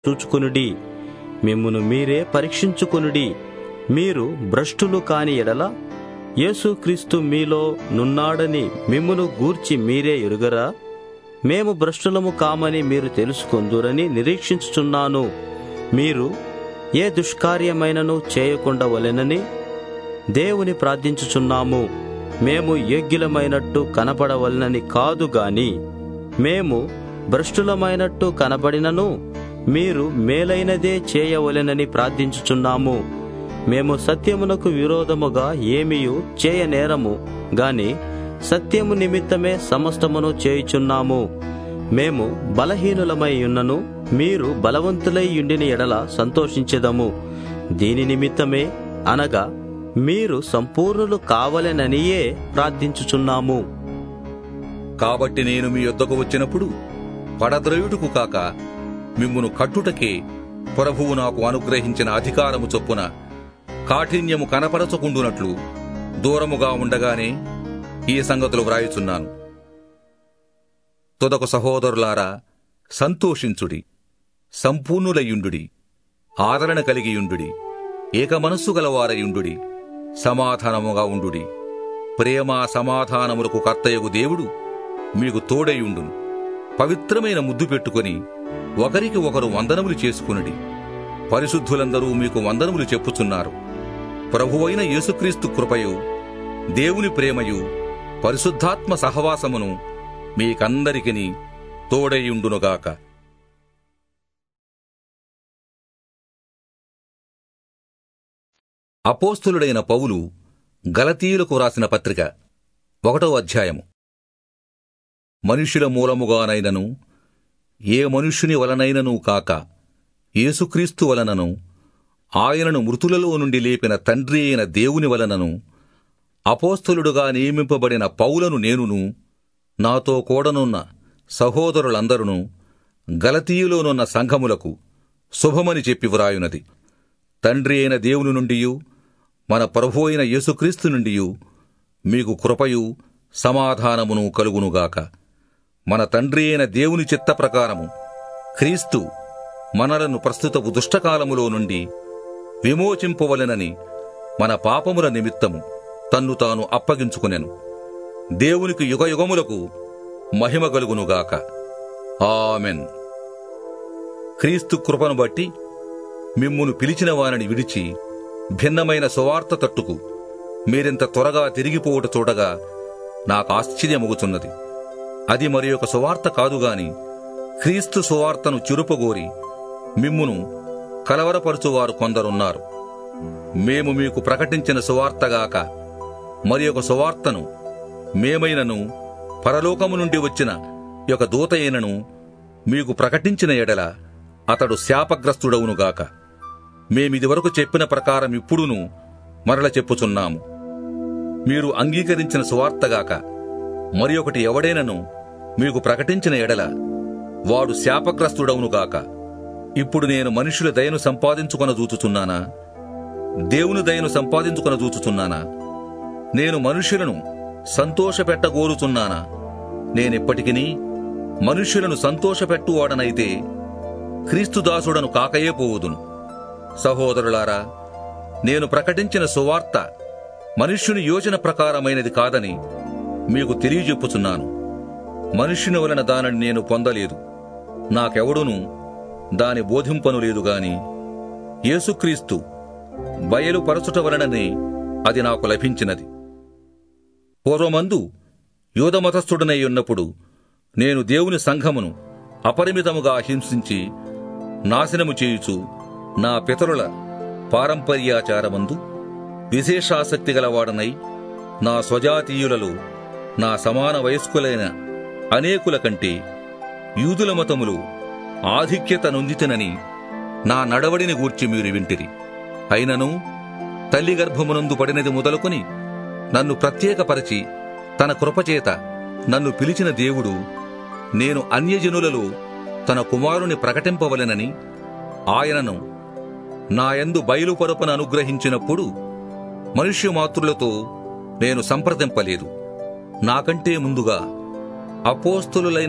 చూచుకొనుడి మిమ్మును మీరే పరీక్షించుకొనుడి మీరు భ్రష్టులు కాని ఎడల యేసుక్రీస్తు మీలో నున్నాడని మిమ్మును గూర్చి మీరే ఎరుగరా మేము భ్రష్టులము కామని మీరు తెలుసుకొందురని నిరీక్షించుచున్నాను మీరు ఏ దుష్కార్యమైనను చేయకుండా వలెనని దేవుని ప్రార్థించుచున్నాము మేము యోగ్యులమైనట్టు కనపడవలనని కాదు గాని మేము భ్రష్టులమైనట్టు కనబడినను మీరు మేలైనదే చేయవలెనని ప్రార్థించుచున్నాము మేము సత్యమునకు విరోధముగా ఏమియు చేయనేరము గాని సత్యము నిమిత్తమే సమస్తమును చేయుచున్నాము మేము బలహీనులమై ఉన్నను మీరు బలవంతులై ఉండిన ఎడల సంతోషించెదము దీని నిమిత్తమే అనగా మీరు సంపూర్ణులు కావలెననియే ప్రార్థించుచున్నాము కాబట్టి నేను మీ యొద్దకు వచ్చినప్పుడు పడద్రయుడుకు కాక మిమ్మును కట్టుటకే ప్రభువు నాకు అనుగ్రహించిన అధికారము చొప్పున కాఠిన్యము కనపరచకుండునట్లు దూరముగా ఉండగానే ఈ సంగతులు వ్రాయుచున్నాను తుదకు సహోదరులారా సంతోషించుడి సంపూర్ణులయుండుడి ఆదరణ కలిగియుండుడి ఏక మనస్సు గలవారయుండుడి సమాధానముగా ఉండుడి ప్రేమ సమాధానములకు కర్తయగు దేవుడు మీకు తోడైయుండును పవిత్రమైన ముద్దు పెట్టుకొని ఒకరికి ఒకరు వందనములు చేసుకునుడి పరిశుద్ధులందరూ మీకు వందనములు చెప్పుచున్నారు ప్రభువైన యేసుక్రీస్తు కృపయు దేవుని ప్రేమయు పరిశుద్ధాత్మ సహవాసమును మీకందరికిని తోడైయుండునుగాక అపోస్తులుడైన పౌలు గలతీయులకు వ్రాసిన పత్రిక ఒకటో అధ్యాయము మనుష్యుల మూలముగానైనను ఏ మనుష్యుని వలనైనను కాక యేసుక్రీస్తు వలనను ఆయనను మృతులలో నుండి లేపిన తండ్రి అయిన దేవుని వలనను అపోస్తలుడుగా నియమింపబడిన పౌలను నేనును నాతో కూడనున్న సహోదరులందరును గలతీయులోనున్న సంఘములకు శుభమని చెప్పి వ్రాయునది తండ్రి అయిన దేవుని నుండియు మన ప్రభు అయిన యేసుక్రీస్తు నుండియు మీకు కృపయు సమాధానమును కలుగునుగాక మన తండ్రి అయిన దేవుని చిత్త ప్రకారము క్రీస్తు మనలను ప్రస్తుతపు దుష్టకాలములో నుండి విమోచింపవలెనని మన పాపముల నిమిత్తము తన్ను తాను అప్పగించుకునెను దేవునికి యుగయుగములకు మహిమ కలుగునుగాక ఆమెన్ క్రీస్తు కృపను బట్టి మిమ్మును పిలిచిన వారిని విడిచి భిన్నమైన సువార్త తట్టుకు మీరింత త్వరగా తిరిగిపోవుట చూడగా నాకు ఆశ్చర్యమగుచున్నది అది మరి ఒక సువార్త కాదుగాని క్రీస్తు సువార్తను చిరుపగోరి మిమ్మును కలవరపరుచువారు కొందరున్నారు మేము మీకు ప్రకటించిన సువార్తగాక మరి ఒక సువార్తను మేమైనను పరలోకము నుండి వచ్చిన ఒక దూత అయినను మీకు ప్రకటించిన ఎడల అతడు శాపగ్రస్తుడవునుగాక మేమిదివరకు చెప్పిన ప్రకారం ఇప్పుడును మరల చెప్పుచున్నాము మీరు అంగీకరించిన సువార్తగాక మరి ఒకటి ఎవడైనను మీకు ప్రకటించిన ఎడల వాడు శాపగ్రస్తుడవునుగాక ఇప్పుడు నేను మనుషుల దయను సంపాదించుకొన దూచుచున్నానా దేవుని దయను సంపాదించుకొన దూచుచున్నానా నేను మనుషులను సంతోషపెట్టగోరుచున్నానా నేనెప్పటికినీ మనుష్యులను సంతోషపెట్టువాడనైతే క్రీస్తుదాసుడను కాకయే పోవుదును సహోదరులారా నేను ప్రకటించిన సువార్త మనుష్యుని యోచన ప్రకారమైనది కాదని మీకు తెలియజెప్పుచున్నాను మనుష్యుని వలన దానిని నేను పొందలేదు నాకెవడును దాని బోధింపను లేదు గాని యేసుక్రీస్తు బయలుపరచుట వలననే అది నాకు లభించినది పూర్వమందు యూదమతస్థుడనై ఉన్నప్పుడు నేను దేవుని సంఘమును అపరిమితముగా హింసించి నాశనము చేయుచు నా పితరుల పారంపర్యాచారమందు విశేషాసక్తి గలవాడనై నా స్వజాతీయులలో నా సమాన వయస్కులైన అనేకుల కంటే యూదుల మతములు ఆధిక్యత నొందితనని నా నడవడిని గూర్చి మీరు వింటిరి అయినను తల్లి గర్భమునందు పడినది మొదలుకొని నన్ను ప్రత్యేకపరచి తన కృపచేత నన్ను పిలిచిన దేవుడు నేను అన్యజనులలో తన కుమారుని ప్రకటింపవలెనని ఆయనను నాయందు బయలుపరపను అనుగ్రహించినప్పుడు మనుష్యమాతృలతో నేను సంప్రదింపలేదు నాకంటే ముందుగా అపోస్తులులైన